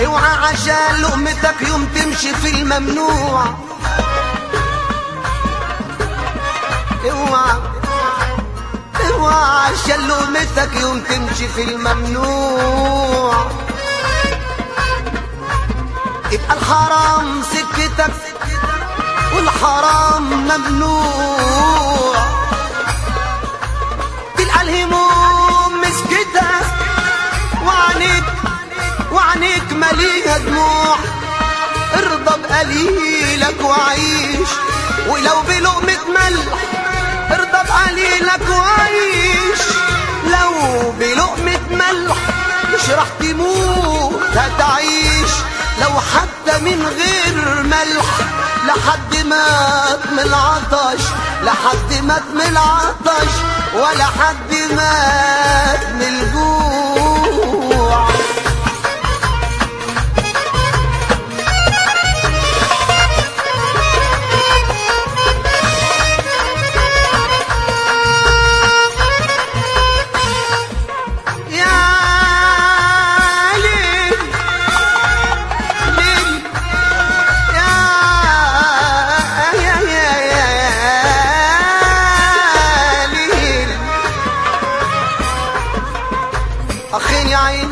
اوعى عشان لقمتك يوم تمشي في الممنوع اوعى اوعى عشان لقمتك يوم تمشي في الممنوع يبقى الحرام سكتك والحرام ممنوع تلقى الهموم مسكتك وعنيك وعنيك مليها دموع ارضى بقليلك وعيش ولو بلقمة ملح ارضى بقليلك وعيش لو بلقمة ملح مش راح تموت هتعيش لو حتى من غير ملح لحد مات من العطش لحد مات من العطش ولا حد مات من الجوع يا ليل ليل يا يا يا يا ليل أخين يا عين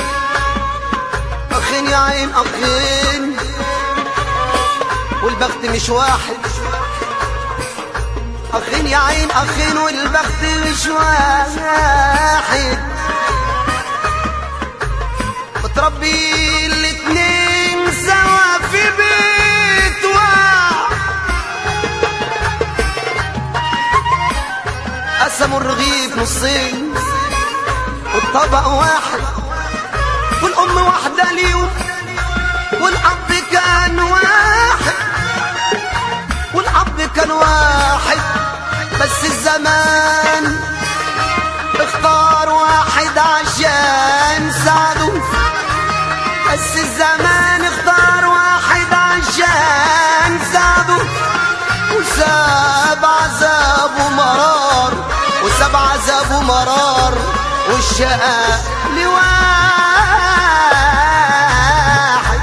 أخين يا عين أخين والبخت مش واحد أخين يا عين أخين والبخت مش واحد بتربي الاتنين سوا في بيت واحد قسموا الرغيف نصين والطبق واحد والأم واحدة ليهم والأب كان واحد والأب كان واحد بس الزمان اختار واحد عشان ساعده بس الزمان اختار واحد عشان ساعده وساب عذابه مرار وساب عذابه مرار والشقاء لواحد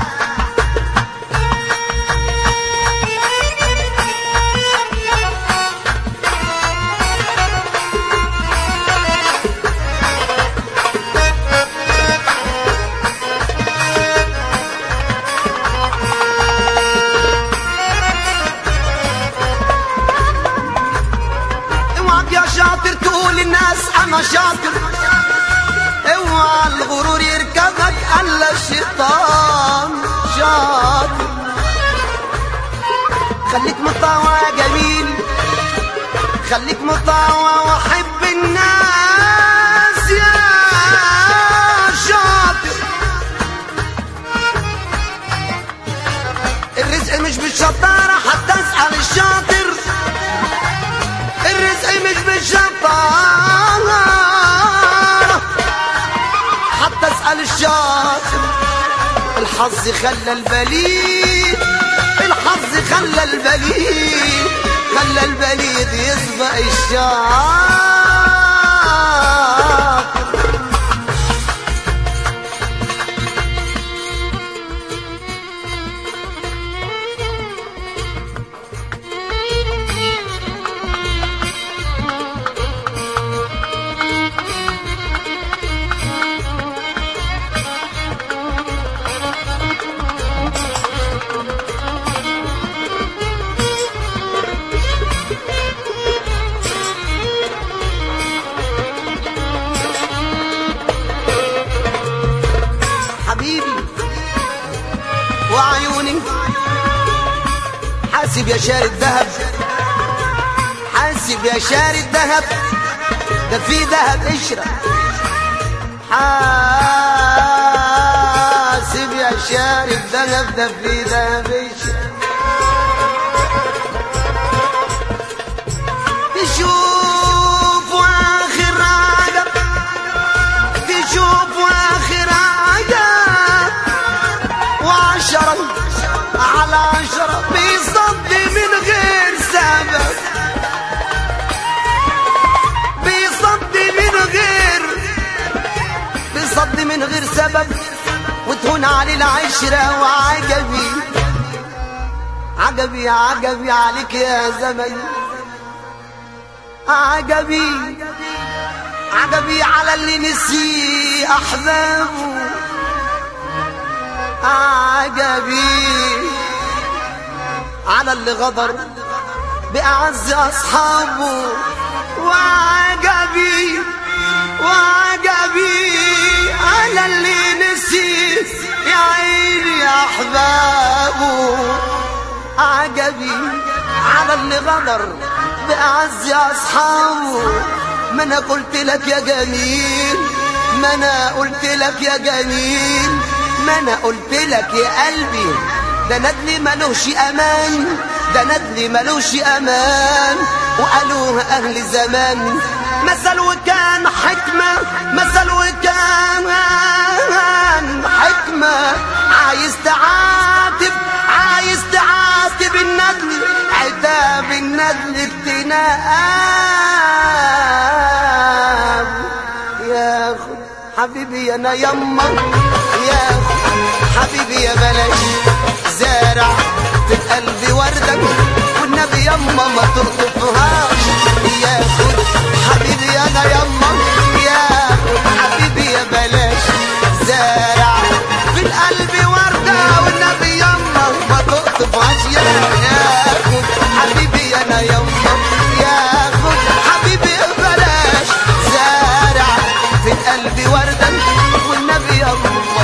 اوعك يا شاطر تقول للناس انا شاطر اوعى الغرور يركبك الا الشيطان شاطر خليك مطاوع يا جميل خليك مطاوع وحب الناس يا شاطر الرزق مش بالشطارة حتى اسأل الشاطر الرزق مش بالشطارة حتى اسأل الشاطر الحظ خلى البليد الحظ خلى البليد خلى البليد يسبق الشاطر حبيبي وعيوني حاسب يا شاري الذهب حاسب يا شاري الذهب ده في ذهب اشرب حاسب يا شاري الذهب ده في ذهب اشرب تشوف واخر عجب تشوف واخر عجب وعشرة على عشرة بيصد من غير سبب بيصد من غير بيصد من غير سبب وتهون علي العشرة وعجبي عجبي عجبي عليك يا زمن عجبي عجبي على اللي نسي أحبابه عجبي على اللي غدر بأعز أصحابه وعجبي وعجبي على اللي نسي يا عيني يا أحبابه عجبي على اللي غدر بأعز أصحابه ما أنا قلت لك يا جميل ما أنا قلت لك يا جميل ما أنا قلت لك يا قلبي ده ندلي ملوش أمان ده ندلي ملوش أمان وقالوها أهل زمان مثل وكان حكمة مثل وكان حكمة عايز تعاتب عايز تعاتب الندل عتاب الندل اجتناب يا أخو حبيبي انا يما يا أخو حبيبي يا بلاش زارع في قلبي وردك والنبي يما ما ترطفهاش يا أخو حبيبي انا يما يا أخو حبيبي يا بلاش زارع في القلب وردة والنبي يما ما تقطفهاش يا يا أخو حبيبي انا يما يا أخو حبيبي بلاش زارع في القلب وردة والنبي يما